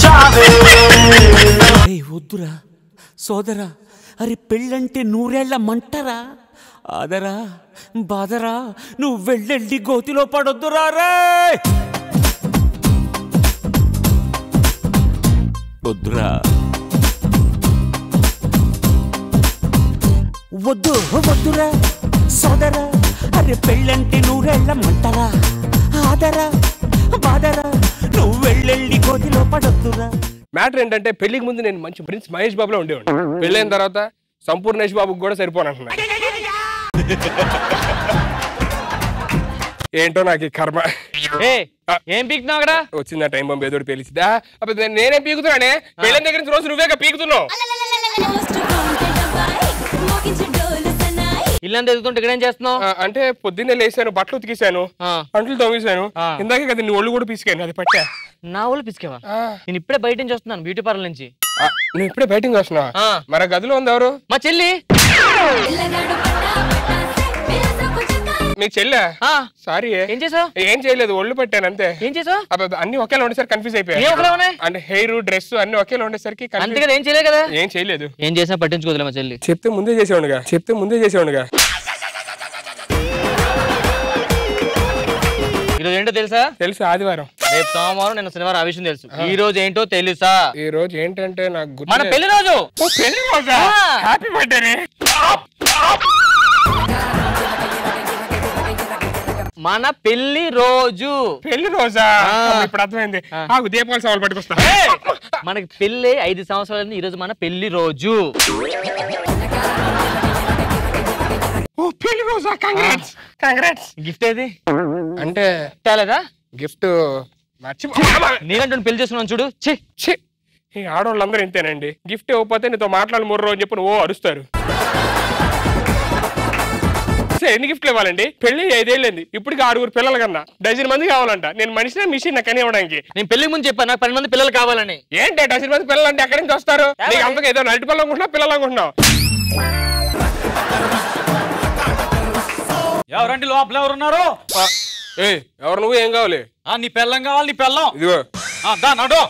రావే ఏ వద్దురా సోదరా అరే పెళ్ళంటే నూరేళ్ల మంటరా ఆదరా బాదరా నువ్వు వెళ్ళెళ్ళి గోతిలో పడొద్దురా రే వద్దురా వద్దు వద్దురా సోదరా అరే పెళ్ళంటే నూరేళ్ల మంటరా ఆదరా బాదరా నువ్వు వెళ్ళెళ్ళి గోతిలో పడొద్దురా మ్యాటర్ ఏంటంటే పెళ్లికి ముందు నేను మంచి ప్రిన్స్ మహేష్ బాబులో ఉండేవాడిని పెళ్ళైన తర్వాత సంపూర్ణేష్ బాబుకి కూడా సరిపోను అంటున్నా ఏంటో నాకు ఈ కర్మ ఏ ఏం పీకుతున్నావు అక్కడ వచ్చింది ఆ టైం బాంబు ఏదో పేలిసిదా అప్పుడు నేనేం పీకుతున్నానే పెళ్ళైన దగ్గర నుంచి రోజు నువ్వేగా పీకుతున్నావు ఇల్లంతా ఎదుగుతుంటే ఇక్కడ ఏం చేస్తున్నావు ఆ, అంటే పొద్దున్నే లేసాను బట్టలు ఉతికేసాను ఆ. అంట్లు తోమేశాను ఆ. ఇందాకే కదా నీ ఒళ్ళు కూడా పీసుకాను అది పట్టా నా ఊళ్ళు పిసికేవా ఆ. నేను ఇప్పుడే బయట నుంచి వస్తున్నాను బ్యూటీ పార్లర్ నుంచి ఆ, నువ్వు ఇప్పుడే బయటికి వస్తున్నావా ఆ. మరి ఆ గదిలో ఉంది ఎవరు మా చెల్లి మీ చెల్లె ఆ, సారీ ఏం చేసావు ఏం చేయలేదు ఒళ్ళు పెట్టాను అంతే ఏం చేసావు అబ్బబ్బ, అన్ని ఒకేలా ఉండేసరికి కన్ఫ్యూజ్ ఏం అయిపోయాయి ఒకలా ఉన్నాయి అంటే హెయిర్ డ్రెస్ అన్ని ఒకేలా ఉండేసరికి confuse- అంతే కదా ఏం చేయలే కదా ఏం చేయలేదు ఏం చేసినా పట్టించుకోదులే మా చెల్లి చెప్తే ముందే చేసేవాడుగా చెప్తే ముందే చేసేవాడుగా ఈ రోజు ఏంటో తెలుసా తెలుసు ఆదివారం రేపు సోమవారం నిన్న శనివారం ఆ విషయం తెలుసు ఈ రోజు ఏంటో తెలుసా ఈ రోజు ఏంటంటే నాకు గుర్తు మన లేదు. పెళ్లి రోజు ఓ, పెళ్లి రోజా ఆ. హ్యాపీ బర్త్డే మన పెళ్లి రోజు పెళ్లి రోజా ఆ. అమ్మ, ఇప్పుడు అర్థమైంది ఆ. ఆగు దీపావళి సవాల్ పట్టుకొస్తా మనకి పెళ్లి ఐదు సంవత్సరాలు ఈ రోజు మన పెళ్లి రోజు ఓ పెళ్లి రోజా కంగ్రాట్స్ కంగ్రాట్స్ గిఫ్ట్ ఏది అంటే తేలేదా గిఫ్ట్ మర్చిపో నీకంటే పెళ్లి చేసుకున్నాను చూడు ఛీ ఛీ, ఈ ఆడవాళ్ళందరూ ఇంతేనండి గిఫ్ట్ ఇవ్వకపోతే నీతో మాట్లాడి ముర్రో అని చెప్పి ఓ అరుస్తారు సరే, ఎన్ని గిఫ్ట్లు ఇవ్వాలండి పెళ్లి ఐదేళ్ళండి ఇప్పటికి ఆరుగురు పిల్లలు కన్నా డజన్ మంది కావాలంట నేను మనిషినే మిషన్ నాకు కని ఇవ్వడానికి నేను పెళ్లికి ముందు చెప్పాను నాకు పది మంది పిల్లలు కావాలని ఏంటి డజన్ మంది పిల్లలు అంటే ఎక్కడి నుంచి వస్తారు నీకు అంతగా ఏదో నటి పిల్లలు అనుకుంటున్నావు పిల్లలు అనుకుంటున్నావు ఎవరండి లోపల ఎవరున్నారు ఆ, ఏయ్ ఎవరు నువ్వు ఏం కావాలి ఆ, నీ పెళ్ళం కావాలి నీ పెళ్ళం ఇదిగో ఆ, దా నడు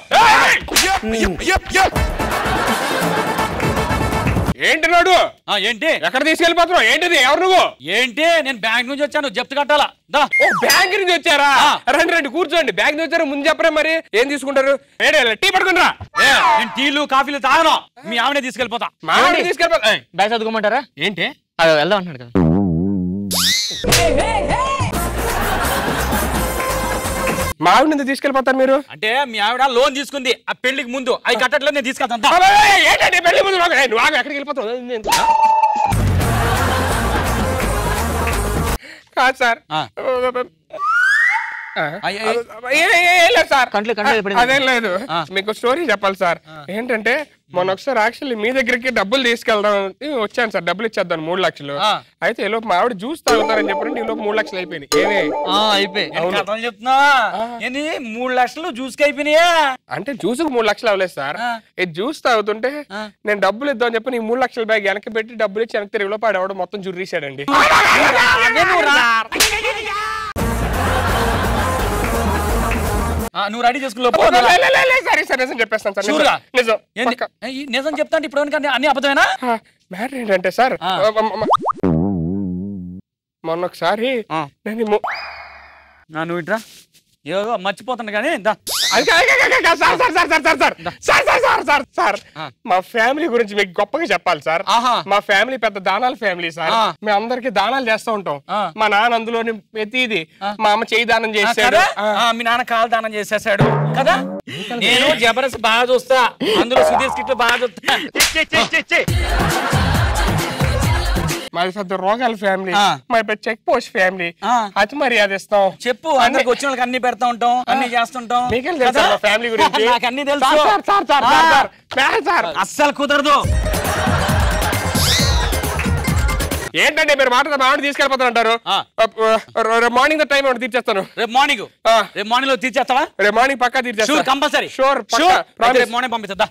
ఏంటి నాడు ఆ, ఏంటి ఎక్కడ తీసుకెళ్ళిపోతున్నావు ఏంటిది ఎవరు నువ్వు ఏంటి నేను బ్యాంక్ నుంచి వచ్చాను జప్తు కట్టాలా దా ఓ బ్యాంక్ నుంచి వచ్చారా ఆ. రండి రండి కూర్చోండి బ్యాంక్ నుంచి వచ్చారు ముందు చెప్పరా మరి ఏం తీసుకుంటారు ఏడే టీ పడుకుంటా ఏ, నేను టీలు కాఫీలు తాగను మీ ఆవిడే తీసుకెళ్ళిపోతా మా ఆవిడ తీసుకెళ్ళిపో ఏయ్, బ్యాగ్ చదువుకోమంటారా ఏంటి అది వెళ్దాం అంటున్నాడు కదా మా ఆవిడ ఎందుకు తీసుకెళ్ళిపోతారు మీరు అంటే మీ ఆవిడ లోన్ తీసుకుంది ఆ పెళ్లికి ముందు అవి కట్టట్లేదు నేను తీసుకెళ్తాను దా. అబ్బా, ఏయ్, ఏంటండి పెళ్లి ముందు నాకు- ఏయ్, నువ్వు ఆగు, ఎక్కడికి వెళ్ళిపోతావు నేను- కాదు సార్ ఆ. ఆ. అయ్య, ఏ, ఏ, ఏ, ఏం లేదు సార్ కంట్లో కంట్లో పడింది. అదేం లేదు ఆ. మీకు స్టోరీ చెప్పాలి సార్ ఏంటంటే మొన్న ఒకసారి యాక్చువల్లీ మీ దగ్గరికి డబ్బులు తీసుకెళ్దాం అని వచ్చాను సార్ డబ్బులు ఇచ్చేద్దాం మూడు లక్షలు ఆ. అయితే ఈలోపు మా ఆవిడ జ్యూస్ తాగుతారని చెప్పండి ఈలోపు మూడు లక్షలు అయిపోయినాయి ఏవే ఆ, అయిపోయి నేను కథలు చెప్తున్నా ఏంది మూడు లక్షలు జ్యూస్కి అయిపోయినాయా అంటే జ్యూస్ మూడు లక్షలు అవ్వలేదు సార్ ఆ. ఈ జ్యూస్ తాగుతుంటే ఆ. నేను డబ్బులు ఇద్దాం చెప్పి నీ మూడు లక్షల బ్యాగ్ వెనక్కి పెట్టి డబ్బులు ఇచ్చి వెనక్కి తిరిగి లోపు ఆడవాడు మొత్తం జుర్రీసాడండి అదే నువ్వు రా. ఆ, నువ్వు రెడీ చేసుకుని పో సరే సరే నిజం చెప్పేస్తాను సార్ నిజం. చూడురా. నిజం ఏంది? పక్కా. ఏ, ఈ నిజం చెప్తా అంటే ఇప్పుడు ఎందుకంటే అన్ని అబద్ధమేనా ఆ, మ్యాటర్ ఏంటంటే సార్ ఆ. మ- మ- మ- మొన్న ఒకసారి ఆ. నేను ఈ ము- ఆ, నువ్వు ఇట్రా ఏదో మర్చిపోతున్నా కానీ దా అది కాదు, కాదు, కాదు, కాదు, sir sir sir sir sir sir sir sir sir sir sir ఆ. మా ఫ్యామిలీ గురించి మీకు గొప్పగా చెప్పాలి సార్ ఆహా. మా ఫ్యామిలీ పెద్ద దానాల ఫ్యామిలీ సార్ ఆ. మేము అందరికి దానాలు చేస్తూ ఉంటాం ఆ. మా నాన్న అందులోని ప్రతిది మా అమ్మ చేయి దానం ఆ, చేసాడు కదా ఆ, మీ నాన్న కాలు దానం చేసేసాడు కదా నేను జబర్దస్త్ బాగా చూస్తా అందులో సుధీర్ స్కిట్ బాగా చూస్తా మాది పెద్ద రోగాల ఫ్యామిలీ ఆ. మా పెద్ద చెక్ పోస్ట్ ఫ్యామిలీ ఆ. అతి మర్యాద ఇస్తాం చెప్పు అందరికి వచ్చిన వాళ్ళకి అన్ని పెడతా ఉంటాం అన్ని చేస్తుంటాం మీకేం తెలుసు కదా? మా ఫ్యామిలీ గురించి నాకు అన్ని తెలుసు సార్, సార్, సార్, సార్, ఆ. Sir, sir, sir, sir. అస్సలు కుదరదు ఏంటంటే మీరు మాట మా ఆవిడ తీసుకెళ్ళిపోతారు అంటారు ఆ. మార్నింగ్ టైం ఏమైనా తీర్చేస్తాను రేపు మార్నింగ్ ఆ. రేపు మార్నింగ్ లో తీర్చేస్తావా రేపు మార్నింగ్ పక్కా షూర్ తీర్చేస్తాను కంపల్సరీ షూర్ షూర్ ప్రామిస్ రేపు మార్నింగ్ పంపిస్తా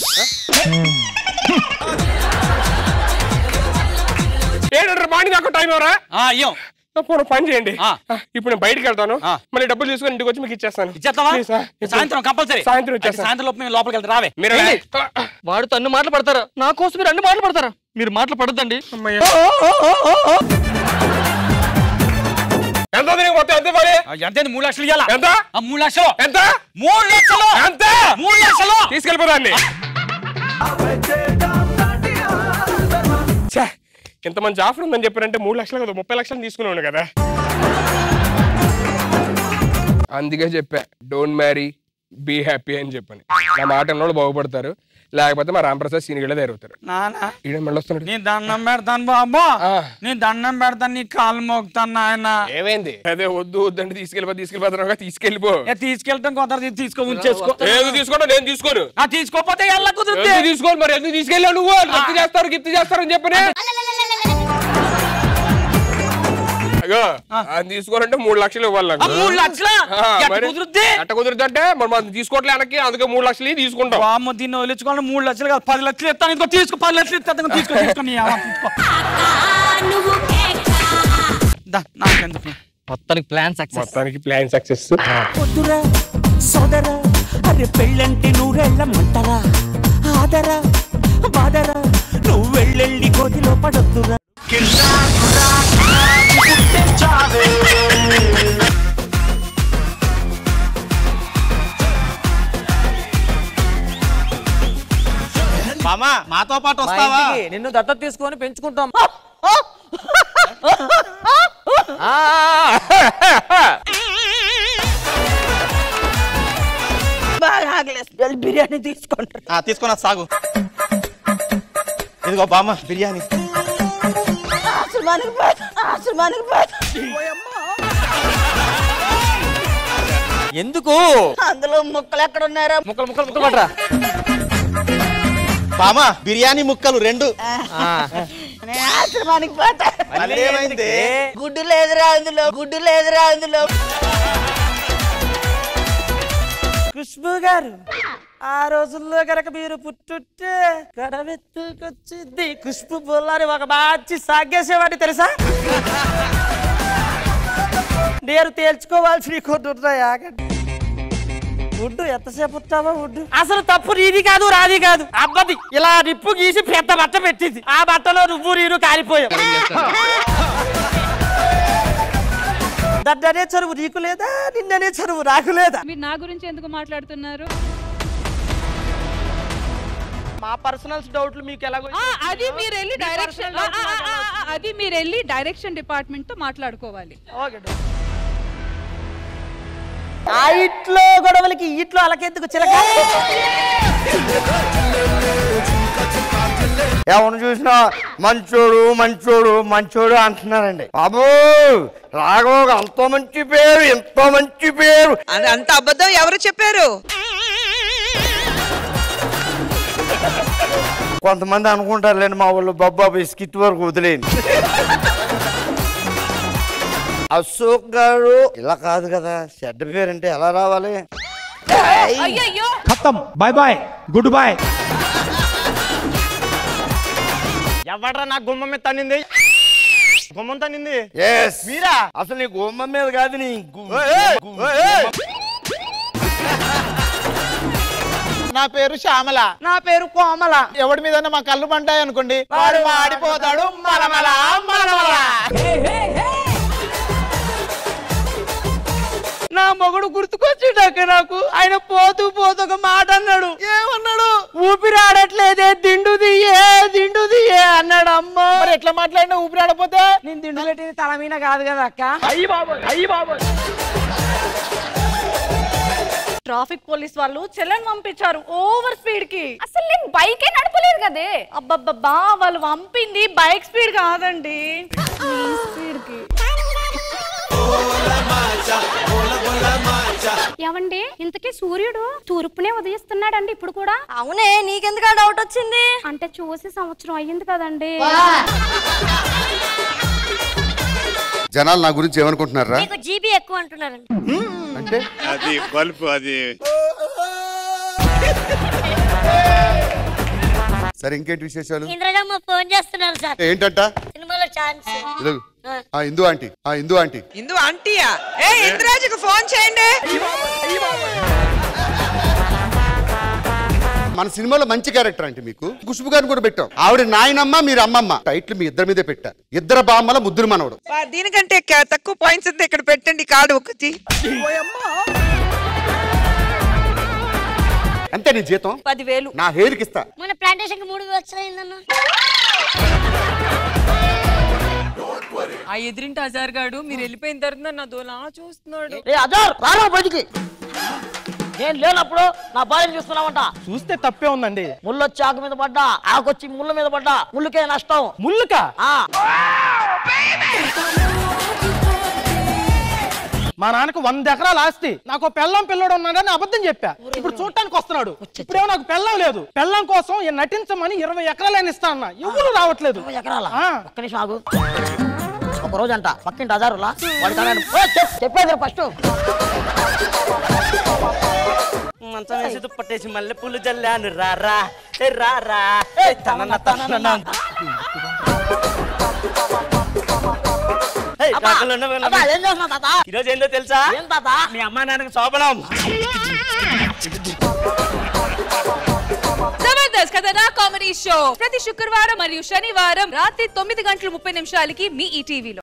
ఏంటంటారు మార్నింగ్ నాకు టైం ఎవరా అయ్యం పోనీ పని చేయండి ఆ. ఆ, ఇప్పుడు నేను బయటికి వెళ్తాను ఆ. మళ్ళీ డబ్బులు తీసుకొని ఇంటికి వచ్చి మీకు ఇచ్చేస్తాను ఇచ్చేస్తావా Please, ఆ, ఇప్పుడు- సాయంత్రం కంపల్సరీ సాయంత్రం వచ్చేస్తాను. సాయంత్రం లోపు మేము లోపలికి వెళ్తే రావే మీరు ఏంటి? ఆ, వాడితో అన్ని మాటలు పడతారా నా కోసం మీరు అన్ని మాటలు పడతారా మీరు మాటలు పడద్దండి అమ్మయ్య. ఎంత ఉంది నీకు మొత్తం ఎంత ఇవ్వాలి ఆ, ఎంత మూడు లక్షలు ఇవ్వాలా ఎంత ఆ, మూడు లక్షలు ఎంత మూడు లక్షలు ఎంత మూడు లక్షలు తీసుకెళ్ళిపోదాన్ని ఛే, ఇంత మంచి ఆఫర్ ఉందని చెప్పారంటే మూడు లక్షలు కదా ముప్పై లక్షలు తీసుకున్నాను కదా అందుకే చెప్పా డోంట్ మ్యారీ బీ హ్యాపీ అని చెప్పని నా మాట అన్నోళ్ళు బాగుపడతారు లేకపోతే మా రామప్రసాద్ సీనియర్లే తయారవుతారు నానా ఈడ మళ్ళీ వస్తున్నాడు నీ దండం పెడతాను బాబా ఆ. నీ దండం పెడతాను నీ కాలు మోగుతాను నాయన ఏమైంది అదే వద్దు వద్దంటే తీసుకెళ్ళిపో తీసుకెళ్ళిపోతున్నావు కదా, తీసుకెళ్ళిపో ఏ, తీసుకెళ్తాం కొంత తీసుకో ఉంచేసుకో ఏది తీసుకోండి నేను తీసుకోను ఆ తీసుకోపోతే ఎలా కుదిరితే ఎందుకు తీసుకోను మరి ఎందుకు తీసుకెళ్ళావు నువ్వు గిఫ్ట్ చేస్తారు గిఫ్ట్ చేస్తారు అని చెప్పనే అగో అది తీసుకోవాలంటే మూడు లక్షలు ఇవ్వాలి ఆ, నాకు మూడు లక్షల ఆ, మరి కుదిరితే ఎట్ట కుదురుతుంటే మరి మనం తీసుకోవట్లే వెనక్కి అందుకే మూడు లక్షలు ఇవి తీసుకుంటాం బామ్మ దీన్ని వదిలించుకోవాలి మూడు లక్షలు కాదు పది లక్షలు ఇస్తాను ఇంకో తీసుకో పది లక్షలు ఇస్తాను తీసుకో తీసుకో నీ అమ్మ తీసుకో దా, నాకెందుకు మొత్తానికి ప్లాన్ సక్సెస్ మొత్తానికి ప్లాన్ సక్సెస్ వద్దురా సోదరా అరే పెళ్ళంటే నూరెళ్ళ మంటరా ఆదరా బాదరా నువ్వు వెళ్ళెళ్ళి గోతిలో పడొద్దురా మామా మాతో పాటు వస్తావా నిన్ను దత్తత తీసుకొని పెంచుకుంటాం బాగా ఆకలేస్తుంది. వెళ్ళి బిర్యానీ తీసుకుంటారు ఆ, తీసుకొని వస్తా, సాగు ఇదిగో బామ్మ బిర్యానీ ఆశ్రమానికి పోతా ఆశ్రమానికి పోతా ఎందుకు అందులో ముక్కలు ఎక్కడ ఉన్నారా ముక్కలు ముక్కలు ముక్కలు పట్టరా బామ్మ బిర్యానీ ముక్కలు రెండు నేను ఆశ్రమానికి పోతా మళ్ళీ ఏమైంది గుడ్డు లేదురా అందులో గుడ్డు లేదురా అందులో ఖుష్బు గారు ఆ రోజుల్లో గనక మీరు పుట్టుంటే గడవెత్తుకొచ్చింది ఖుష్బు బుల్లని ఒక మంచి సాగేసేవాడిని తెలుసా నేను తేల్చుకోవాల్సి కొన్ని ఉన్నాయి ఆగండి ఉడ్డు ఎంతసేపు ఉంటావా ఉడ్డు అసలు తప్పు నీది కాదు రాది కాదు అబ్బది ఇలా నిప్పు గీసి పెద్ద బట్ట పెట్టింది ఆ బట్టలో నువ్వు నీరు కాలిపోయావు దడ్డనే చరువు నీకు లేదా నిన్ననే చరువు నాకు లేదా మీరు నా గురించి ఎందుకు మాట్లాడుతున్నారు మా పర్సనల్స్ డౌట్లు మీకు ఎలాగో ఆ, అది మీరు వెళ్ళి మీ డైరెక్షన్ personal ఆ, doubt ఆ, ఆ, ఆ, అది మీరు వెళ్ళి డైరెక్షన్ డిపార్ట్మెంట్ తో మాట్లాడుకోవాలి ఓకే ఆ ఇట్లో గొడవలకి ఈ ఇట్లో అలకెందుకు చిలక ఎవరు చూసినా మంచోడు మంచోడు మంచోడు అంటున్నారండి బాబు రాఘవ అంత మంచి పేరు ఎంతో మంచి పేరు అది అంత అబద్ధం ఎవరు చెప్పారు కొంతమంది అనుకుంటారులేండి మా వాళ్ళు బాబాబు స్కిట్ వరకు వదిలేయండి అశోక్ గారు ఇలా కాదు కదా చెడ్డ పేరు అంటే ఎలా రావాలి అయ్యయ్యో బాయ్ బాయ్ గుడ్ బాయ్ ఎవడ్రా నా గుమ్మ మీద తన్నింది గుమ్మం తన్నింది మీరా అసలు నీ గుమ్మం మీద కాదు నీ గు- గు- నా పేరు శ్యామల నా పేరు కోమల ఎవడి మీద మా కళ్ళు పంటాయి అనుకోండి వాడు మాడిపోతాడు మలమల మలమల నా మొగుడు గుర్తుకొచ్చిండాక నాకు ఆయన పోతూ పోతూ ఒక మాట అన్నాడు ఏమన్నాడు ఊపిరి ఆడట్లేదే దిండు దియ్యే దిండు దియ్యే అన్నాడు అమ్మ మరి ఎట్లా మాట్లాడినా ఊపిరి ఆడపోతే నేను దిండు పెట్టింది తల మీద కాదు కదా అక్క ట్రాఫిక్ పోలీస్ వాళ్ళు చెల్లెని పంపించారు ఓవర్ స్పీడ్ కి అసలు నేను బైకే నడపలేదు కదే అబ్బబ్బబ్బా వాళ్ళు పంపింది బైక్ స్పీడ్ కాదండి స్పీడ్ కి ఏమండి ఇంతకీ సూర్యుడు తూర్పునే ఉదయిస్తున్నాడండి ఇప్పుడు కూడా అవునే నీకెందుకు డౌట్ వచ్చింది అంటే చూసి సంవత్సరం అయ్యింది కదండి జనాలు నా గురించి ఏమనుకుంటున్నారా జీబీ ఎక్కువ అంటున్నారండి అంటే అది బల్బు అది సరే ఇంకేంటి విశేషాలు ఇంద్రజమ్మ ఫోన్ చేస్తున్నారు సార్ ఏంటంట సినిమాలో ఛాన్స్ ఇదిగో, ఆ ఇందు ఆంటీ ఆ ఇందు ఆంటీ ఇందు ఆంటీయా ఏ ఇంద్రాజుకు ఫోన్ చేయండి మన సినిమాలో మంచి క్యారెక్టర్ అంటే మీకు ఖుష్బు గారిని కూడా పెట్టాం ఆవిడ నాయనమ్మ మీరు అమ్మమ్మ టైటిల్ మీ ఇద్దరి మీదే పెట్టా ఇద్దరు బామ్మల ముద్దురు మనవడు వా, దీనికంటే క- తక్కువ పాయింట్స్ ఉంటే ఇక్కడ పెట్టండి కార్డు ఒకటి అంతే నీ జీతం పదివేలు నా హెయిర్కి ఇస్తా మన ప్లాంటేషన్ కి మూడు వచ్చాయిందన్న ఆ ఎదిరింటి అజార్ గాడు మీరు వెళ్ళిపోయిన తర్వాత నా దోలా చూస్తున్నాడు ఏ అజార్ రారా బయటికి నేను లేనప్పుడు నా భార్యను చూస్తున్నావంట చూస్తే తప్పే ఉందండి ముళ్ళొచ్చి ఆకు మీద పడ్డా ఆకొచ్చి ముళ్ళ మీద పడ్డా ముళ్ళుకే నష్టం ముళ్ళుక ఆ మా నాన్నకు వంద ఎకరాల ఆస్తి నాకు ఓ పెళ్ళం పిల్లడు ఉన్నాడని అబద్ధం చెప్పా ఇప్పుడు చూడటానికి వస్తున్నాడు ఇప్పుడేమో నాకు పెళ్ళం లేదు పెళ్ళం కోసం ఈ నటించమని ఇరవై ఎకరాలైనా ఇస్తా అన్న ఎవరు రావట్లేదు ఎకరాల ఆ. ఒక్క నిమిషం ఆగు ఒక రోజు అంట పక్కింటి అజారులా వాడి కన్నాడు చెప్పేది ఫస్ట్ మంచం వేసి దుప్పట్టేసి మల్లె పూలు జల్లాను రారా ఏ రారా ఏ తనన తనన ఏయ్, కాకులు ఉన్నవి ఉన్నవి. ఈరోజు ఏందో తెలుసా ఏం తాత మీ అమ్మా నాన్నకి శోభనం జబర్దస్త్ కథనా కామెడీ షో ప్రతి శుక్రవారం మరియు శనివారం రాత్రి తొమ్మిది గంటల ముప్పై నిమిషాలకి మీ ఈ టీవీలో